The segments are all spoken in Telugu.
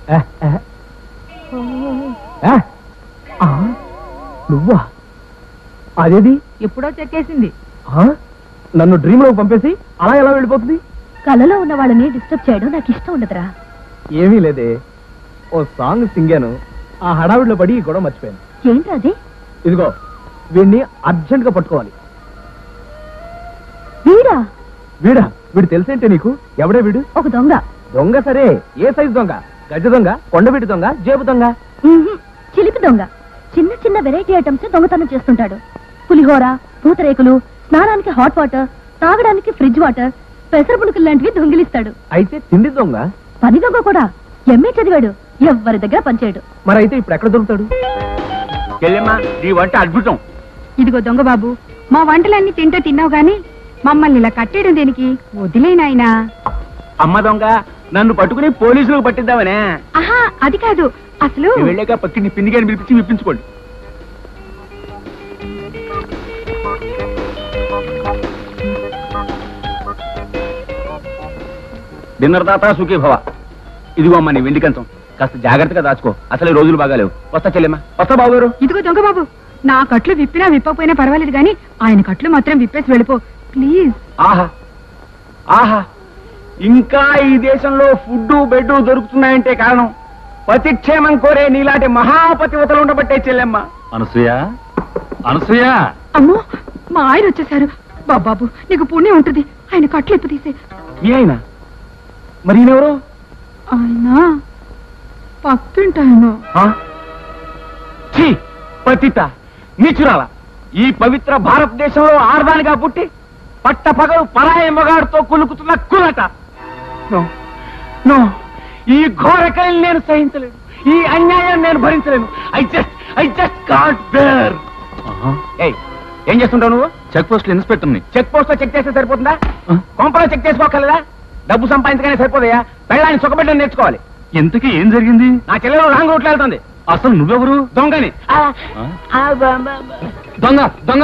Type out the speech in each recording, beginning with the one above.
ఆ, ఆ. ఆ, ఆ, నువ్వా అదేది ఎప్పుడో చెక్కేసింది ఆ? నన్ను డ్రీమ్ లోకి పంపేసి అలా ఎలా వెళ్ళిపోతుంది కలలో ఉన్న వాళ్ళని డిస్టర్బ్ చేయడం నాకు ఇష్టం ఉండదురా ఏమీ లేదే ఓ సాంగ్ సింగాను ఆ హడావిడిలో పడి ఈ గొడవ మర్చిపోయాను ఏంటి అది ఇదిగో వీడిని అర్జెంట్ గా పట్టుకోవాలి వీడా వీడా వీడు తెలిసేంటే నీకు ఎవడే వీడు ఒక దొంగ దొంగ సరే ఏ సైజు దొంగ గజ దొంగ కొండవీటి దొంగ జేబు దొంగ ఉహుం, చిలిపి దొంగ చిన్న చిన్న వెరైటీ ఐటమ్స్ దొంగతనం చేస్తుంటాడు పులిహోర పూతరేకులు స్నానానికి హాట్ వాటర్ తాగడానికి ఫ్రిడ్జ్ వాటర్ పెసర పుణుకులు లాంటివి దొంగిలిస్తాడు అయితే తిండి దొంగ పని దొంగ కూడా ఎంఏ చదివాడు ఎవ్వరి దగ్గర పనిచేయడు మరి అయితే ఇప్పుడు ఎక్కడ దొరుకుతాడు చెల్లెమ్మా ఈ వంట అద్భుతం ఇదిగో దొంగ బాబు మా వంటలన్నీ తింటే తిన్నావు గాని మమ్మల్ని ఇలా కట్టేయడం దేనికి వదిలేనాయనా అమ్మ దొంగ నన్ను పట్టుకుని పోలీసులకు పట్టిద్దామనే ఆహా అది కాదు అసలు నేను వెళ్ళాక పక్కిని పిండిగాని పిలిపించి విప్పించుకోండి డిన్నర్ దాత సుఖీ భవ ఇదిగో అమ్మా నీ వెండి కంచం కాస్త జాగ్రత్తగా దాచుకో అసలు ఈ రోజులు బాగాలేవు వస్తా చెల్లెమ్మా వస్తా బాబు గారు ఇదిగో దొంగ బాబు నా కట్లు విప్పినా విప్పకపోయినా పర్వాలేదు గాని ఆయన కట్లు మాత్రం విప్పేసి వెళ్ళిపో ప్లీజ్ ఆహా ఆహా ఇంకా ఈ దేశంలో ఫుడ్ బెడ్ దొరుకుతున్నాయంటే కారణం పతిక్షేమం కోరే నీలాంటి మహాపతివతలు ఉండబట్టే చెల్లెమ్మ అనసూయ అనసూయ అమ్మో మా ఆయన వచ్చేసారు బాబాబు నీకు పుణ్యం ఉంటుంది ఆయన కట్లు ఇప్పు తీసే మీ ఆయన మరి ఈయనెవరు ఆయన పక్కింటాయను ఆ? ఛీ పతిత నీచురాల ఈ పవిత్ర భారతదేశంలో ఆర్దానిగా పుట్టి పట్ట పగలు పరాయి మగాడితో కులుకుతున్న కులట నో నో ఈ ఘోరకల్ని నేను సహించలేను ఈ అన్యాయాన్ని నేను భరించలేను I just I just can't bear ఏయ్ ఏం చేస్తుంటావు నువ్వు చెక్ పోస్ట్ ఇన్స్పెక్టర్ని చెక్ పోస్ట్ లో చెక్ చేస్తే సరిపోతుందా కొంపలో చెక్ చేసుకోగలదా డబ్బు సంపాదించగానే సరిపోదయా పెళ్ళాన్ని సుఖపెట్టడం నేర్చుకోవాలి ఇంతకీ ఏం జరిగింది నా చెల్లెలు రాంగ్ రూట్లో వెళ్తుంది అసలు నువ్వెవరు దొంగని దొంగ దొంగ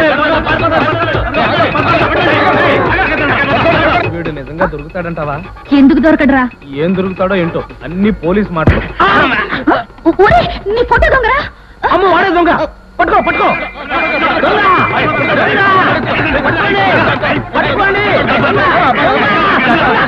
వీడు నిజంగా దొరుకుతాడంటావా ఎందుకు దొరకడరా ఏం దొరుకుతాడో ఏంటో అన్ని పోలీస్ మాటలు ఒరే, నీ ఫోటో దొంగరా అమ్మ వాడే దొంగ పట్టుకో పట్టుకో దొంగ! దొంగ! పట్టుకోండి! పట్టుకోండి! దొంగ!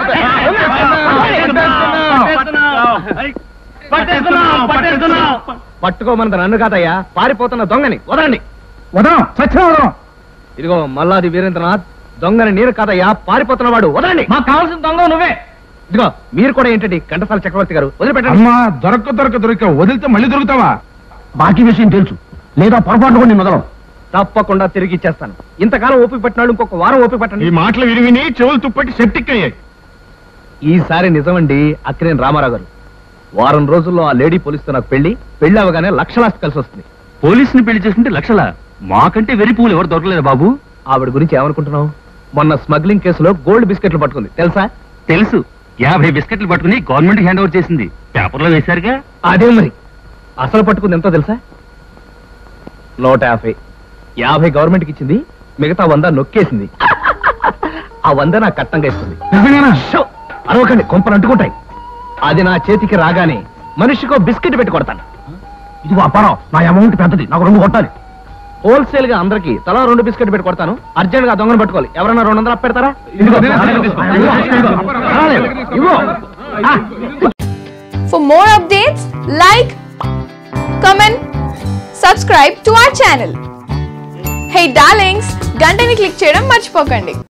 పట్టేస్తున్నాం! పట్టేస్తున్నాం! పట్టుకోమన్నది నన్ను కాదయ్యా పారిపోతున్న దొంగని వదలండి వదం సత్యం వదం ఇదిగో మల్లాది వీరేంద్రనాథ్ దొంగని నేను కాదయ్యా పారిపోతున్నవాడు వదలండి మాకు కావాల్సిన దొంగ నువ్వే ఇదిగో మీరు కూడా ఏంటండి ఘంటసాల చక్రవర్తి గారు వదిలిపెట్టండి అమ్మా దొరక్క దొరక దొరక వదిలితే మళ్ళీ దొరుకుతావా బాకీ విషయం తెలుసు లేదా పొరపాటు కూడా నేను వదలం తప్పకుండా తిరిగి ఇచ్చేస్తాను ఇంతకాలం ఓపిక పట్టినాడు ఇంకొక వారం ఓపిక ఈ పట్టండి మాటలు విని విని చెవులు తుప్పట్టి సెప్టిక్ అయ్యాయి ఈసారి నిజమండి అక్కినేని రామారావు గారు వారం రోజుల్లో ఆ లేడీ పోలీస్తో నాకు పెళ్లి పెళ్లి అవగానే లక్షలాస్తి కలిసి వస్తుంది పోలీసుని పెళ్లి చేసుకుంటే లక్షల మాకంటే వెరి పూలు ఎవరు దొరకలేదు బాబు ఆవిడ గురించి ఏమనుకుంటున్నావు మొన్న స్మగ్లింగ్ కేసులో గోల్డ్ బిస్కెట్లు పట్టుకుంది తెలుసా తెలుసు యాభై బిస్కెట్లు పట్టుకుని గవర్నమెంట్ హ్యాండ్ ఓవర్ చేసింది పేపర్లో వేశారుగా అదే మరి అసలు పట్టుకుంది ఎంతో తెలుసా నూట యాభై యాభై గవర్నమెంట్కి ఇచ్చింది మిగతా వంద నొక్కేసింది ఆ వంద నాకు కట్టంగా ఇస్తుంది షో! అరవకండి కొంపలు అంటుకుంటాయి అది నా చేతికి రాగానే మనిషికో బిస్కెట్ పెట్టి కొడతాను ఇది అపారం నా అమౌంట్ పెద్దది నాకు రెండు కొట్టాలి హోల్సేల్ గా అందరికి తలా రెండు బిస్కెట్ పెట్టి కొడతాను అర్జెంట్ గా దొంగను పట్టుకోవాలి ఎవరైనా రెండు వందలు పెడతారా ఇదిగో, పర్వాలేదు, ఇవ్వు. ఆ, For more updates, like, comment, subscribe to our channel. Hey darlings, గంటని click చేయడం మర్చిపోకండి